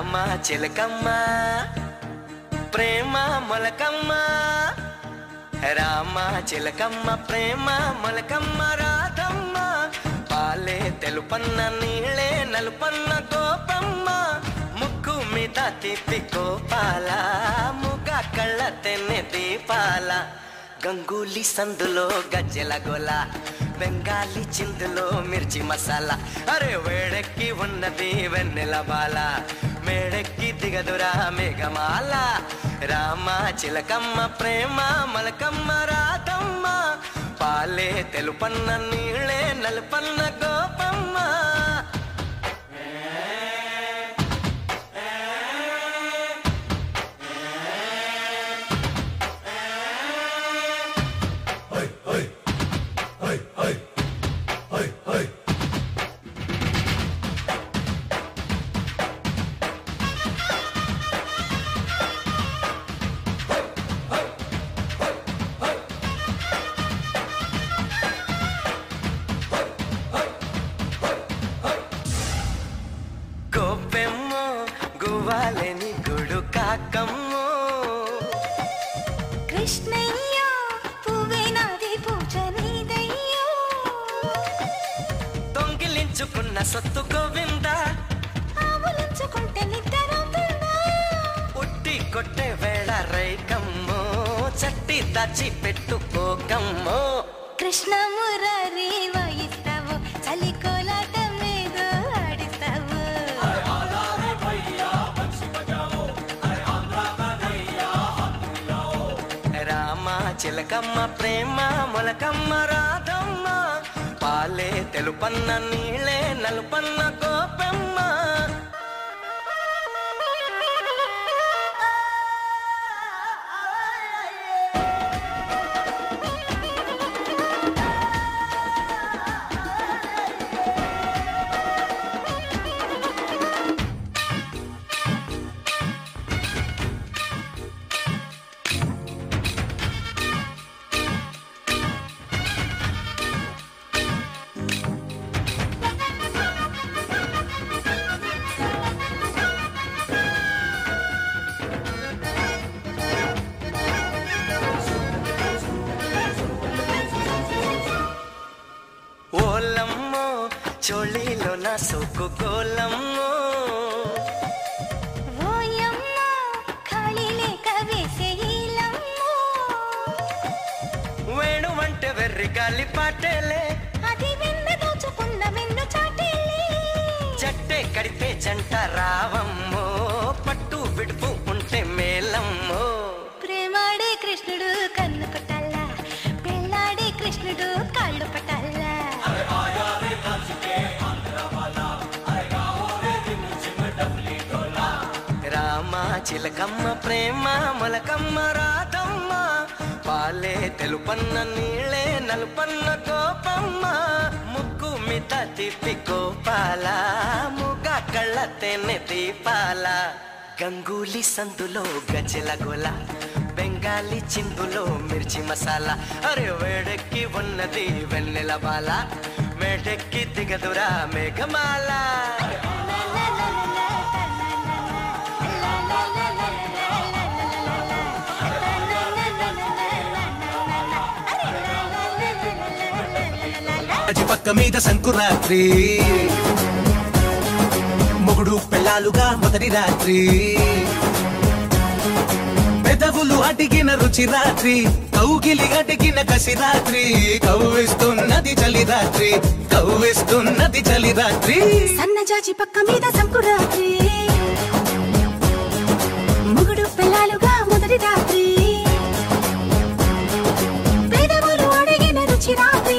రామ చిలకమ్మ ప్రేమ మొలకమ్మ రామ చిలకమ్మ ప్రేమ మొలకమ్మ రాధమ్మ పాలే తెలుపన్న నీళ్ళే నలుపన్న గోపమ్మ ముక్కు మీద తిప్పి గోపాల ముగ కళ్ళ తెన్నె దీపాల గంగూలీ సందులో గజ్జెల గోల బెంగాలీ చిందులో మిర్చి మసాలా అరే వేడెక్కి ఉన్నది వెన్నెల బాల మేడెక్కి దిగదురా మేఘమాల రామ చిలకమ్మ ప్రేమ మలకమ్మ రాధమ్మ పాలే తెలుపన్న నీళ్ళే నలుపన్న గోపమ్మ గోపెమ్మో గువ్వాలని గుడు కాకమ్మో కృష్ణయ్య పువ్వే నాది పూజ నీదయ్యో దొంగిలించుకున్న సొత్తు గోవింద ఆవులించుకుంటే నిద్రవుతుందా ఉట్టి కొట్టే వేళ రైకమ్మో చట్టి దాచి పెట్టుకోకమ్మో కృష్ణ మురారి వాయిస్తావు చలి కోలాట మీద ఆడిస్తావు రామ చిలకమ్మ ప్రేమ మొలకమ్మ రాధమ్మ పాలే తెలుపన్న నీళ్ళే నలుపన్న గోపెమ్మ ఓలమ్మో చోళీలో నా సోకు గోలమ్మో ఓయమ్మ ఖాళీ లేక వేసే ఈలమ్మో వేణు వంట వెర్రి గాలి పాటేలే అది వెన్న దోచుకున్న వెన్ను చాటేలే జట్టే కడితే జంట రావమ్మో పట్టు విడుపు ఉంటే మేలమ్మో ప్రేమాడే కృష్ణుడు కన్ను పట్టాల పెళ్ళాడే కృష్ణుడు కాళ్ళు పట్టాల రామ చిలకమ్మ ప్రేమ మొలకమ్మ రాధమ్మ పాలే తెలుపన్న నీళ్ళే నలుపన్న గోపమ్మ ముక్కు మిత తిప్పి గోపాల ముగ కళ్ళ తెన్నె దీపాల గంగూలీ సందులో గజల గోల బెంగాలీ చిందులో మిర్చి మసాలా అరే వేడెక్కి ఉన్నది వెన్నెల బాల మేడెక్కి దిగదురా మేఘమాల అజి పక్క మీద సంకురాత్రి మొగుడు పెళ్ళాలుగా మొదటి రాత్రి పెదవులు అడిగిన రుచి రాత్రి కౌగిలి అడిగిన కసి రాత్రి కవ్విస్తున్నది చలి రాత్రి కవ్విస్తున్నది చలి రాత్రి సన్నజాజి పక్క మీద సంకురాత్రి